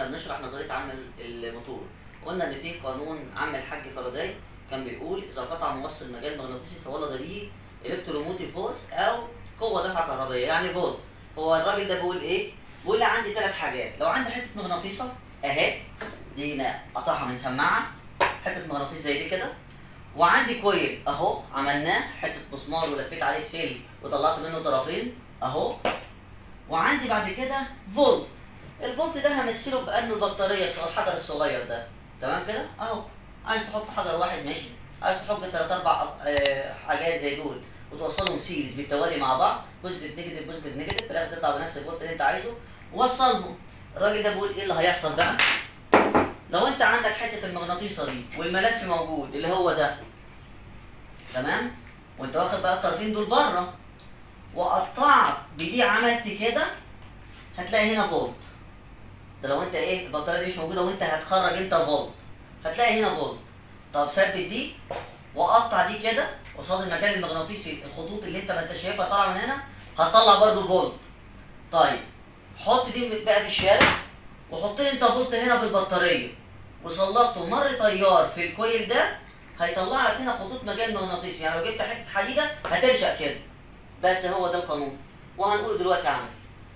بنشرح نظريه عمل الموتور قلنا ان في قانون عم الحاج فاراداي كان بيقول اذا قطع موصل مجال مغناطيسي تولد به الكتروموتيف فورس او قوه دفعه كهربائيه يعني فولت هو الراجل ده بيقول ايه؟ بيقول لي عندي ثلاث حاجات لو عندي حته مغناطيسه اهي دي هنا قطعها من سماعه حته مغناطيس زي دي كده وعندي كويل اهو عملناه حته مسمار ولفيت عليه سيل وطلعت منه طرفين اهو وعندي بعد كده فولت الفولت ده همثله بانه البطاريه الصغ- الحجر الصغير ده تمام كده اهو عايز تحط حجر واحد ماشي عايز تحط ثلاث اربع أق- آه، حاجات زي دول وتوصلهم سيريز بالتوالي مع بعض بوزيتيف نيجاتيف بوزيتيف نيجاتيف في الاخر تطلع بنفس الفولت اللي انت عايزه وصلهم الراجل ده بيقول ايه اللي هيحصل بقى لو انت عندك حته المغناطيسه دي والملف موجود اللي هو ده تمام وانت واخد بقى الطرفين دول بره وقطعت بدي عملت كده هتلاقي هنا فولت ده لو انت ايه البطاريه دي مش موجوده وانت هتخرج انت فولت هتلاقي هنا فولت طب ثبت دي وقطع دي كده قصاد المجال المغناطيسي الخطوط اللي انت ما انت شايفها طالعه من هنا هتطلع برضو فولت طيب حط دي بقى في الشارع وحط لي انت فولت هنا بالبطاريه وسلطته مر تيار في الكويل ده هيطلع لك هنا خطوط مجال مغناطيسي يعني لو جبت حته حديده هترشق كده بس هو ده القانون وهنقوله دلوقتي عمل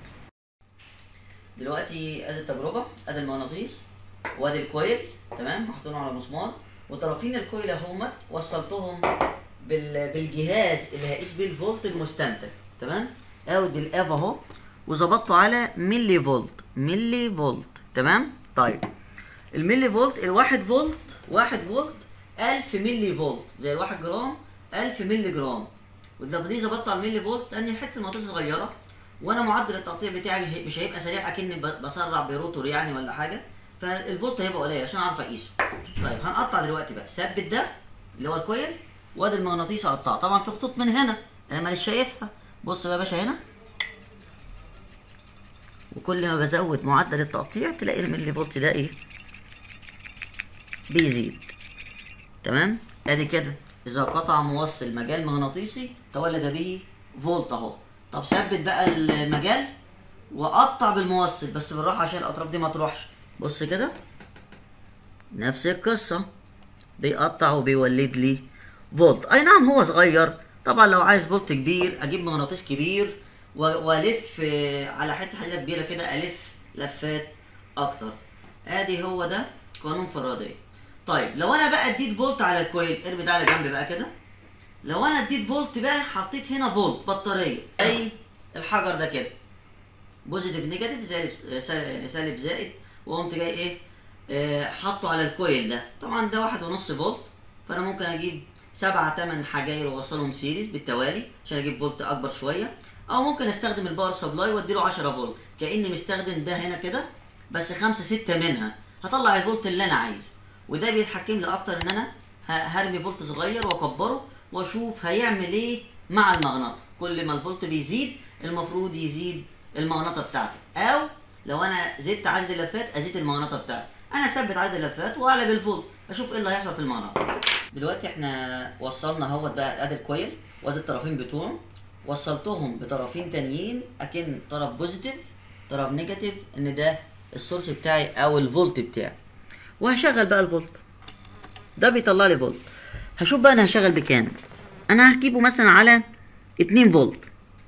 دلوقتي ادي التجربه ادي المغناطيس وادي الكويل تمام محطوطين على مسمار وطرفين الكويل اهمت وصلتهم بال... بالجهاز اللي هيقيس بيه الفولت المستنتج تمام اودي الاف اهو وظبطته على ملي فولت ملي فولت تمام طيب الملي فولت الواحد فولت واحد فولت 1000 ملي فولت زي الواحد جرام 1000 ملي جرام ولما دي ظبطت على الملي فولت لان حته المغناطيس صغيره وانا معدل التقطيع بتاعي مش هيبقى سريع اكني ب- بسرع بروتور يعني ولا حاجه فالفولت هيبقى قليل عشان اعرف اقيسه طيب هنقطع دلوقتي بقى ثبت ده اللي هو الكويل وادي المغناطيس اقطعه طبعا في خطوط من هنا انا مانيش شايفها بص بقى يا باشا هنا وكل ما بزود معدل التقطيع تلاقي الملي فولت ده ايه بيزيد تمام ادي كده اذا قطع موصل مجال مغناطيسي تولد به فولت اهو طب ثبت بقى المجال وقطع بالموصل بس بالراحه عشان الاطراف دي ما تروحش بص كده نفس القصه بيقطع وبيولد لي فولت اي نعم هو صغير طبعا لو عايز فولت كبير اجيب مغناطيس كبير و- والف آه، على حته حديده كبيره كده الف لفات اكتر ادي هو ده قانون فاراداي طيب لو انا بقى اديت فولت على الكويل ارمي ده على جنب بقى كده لو انا اديت فولت بقى حطيت هنا فولت بطاريه زي الحجر ده كده بوزيتيف نيجاتيف سالب سالب- سالب زائد وقمت جاي ايه آه حطه على الكويل ده طبعا ده واحد ونص فولت فانا ممكن اجيب سبعة تمن حجاير واوصلهم سيريز بالتوالي عشان اجيب فولت اكبر شويه او ممكن استخدم الباور سبلاي واديله 10 فولت كاني مستخدم ده هنا كده بس خمسة ستة منها هطلع الفولت اللي انا عايزه وده بيتحكم لي اكتر ان انا ه- هرمي فولت صغير واكبره واشوف هيعمل ايه مع المغناطه كل ما الفولت بيزيد المفروض يزيد المغناطه بتاعتي او لو انا زدت عدد اللفات ازيد المغناطه بتاعتي انا اثبت عدد اللفات واقلب الفولت اشوف ايه اللي هيحصل في المغناطه دلوقتي احنا وصلنا اهوت بقى ادي الكويل وادي الطرفين بتوعه وصلتهم بطرفين تانيين اكن طرف بوزيتيف طرف نيجاتيف ان ده السورس بتاعي او الفولت بتاعي وهشغل بقى الفولت ده بيطلع لي فولت هشوف بقى انا هشغل بكام انا هجيبه مثلا على 2 فولت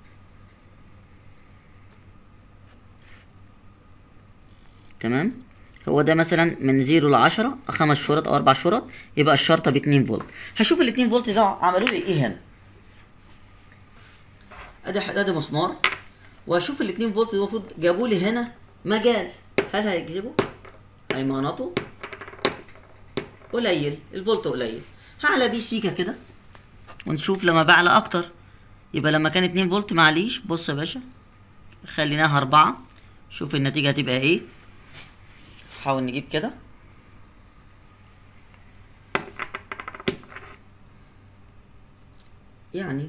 تمام هو ده مثلا من 0 ل 10 خمس شرط او اربع شرط يبقى الشرطه ب 2 فولت هشوف ال 2 فولت ده عملوا لي ايه هنا ادي ادي مسمار واشوف ال 2 فولت دول المفروض جابوا لي هنا مجال هل هيجذبوا هيمغنطوا قليل الفولت قليل هعلى بيه سيكا كده ونشوف لما بعلى اكتر يبقى لما كان 2 فولت معليش بص يا باشا خليناها أربعة شوف النتيجة هتبقى ايه نحاول نجيب كده يعني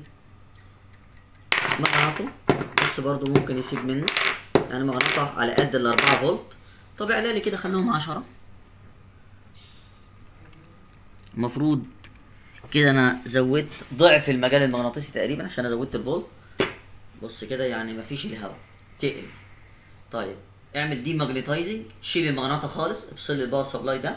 مغناطه بس برضو ممكن يسيب منه يعني مغناطه على قد الأربعة فولت طب اعلى لي كده خليهم عشرة المفروض كده انا زودت ضعف المجال المغناطيسي تقريبا عشان انا زودت الفولت بص كده يعني مفيش الهواء تقل طيب اعمل دي ماجنتايزنج شيل المغناطه خالص افصل الباور سبلاي ده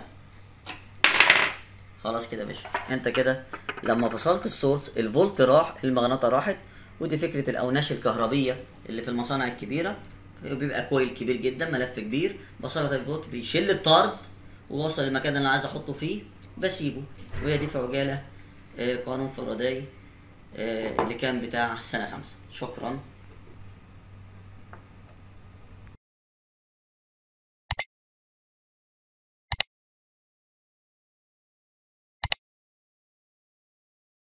خلاص كده يا باشا انت كده لما فصلت السورس الفولت راح المغناطه راحت ودي فكره الاوناش الكهربيه اللي في المصانع الكبيره بيبقى كويل كبير جدا ملف كبير بصلة الفولت بيشيل الطرد ووصل المكان اللي انا عايز احطه فيه بسيبه وهي دي في عجاله آه، قانون فاراداي آه، اللي كان بتاع سنه خمسة شكرا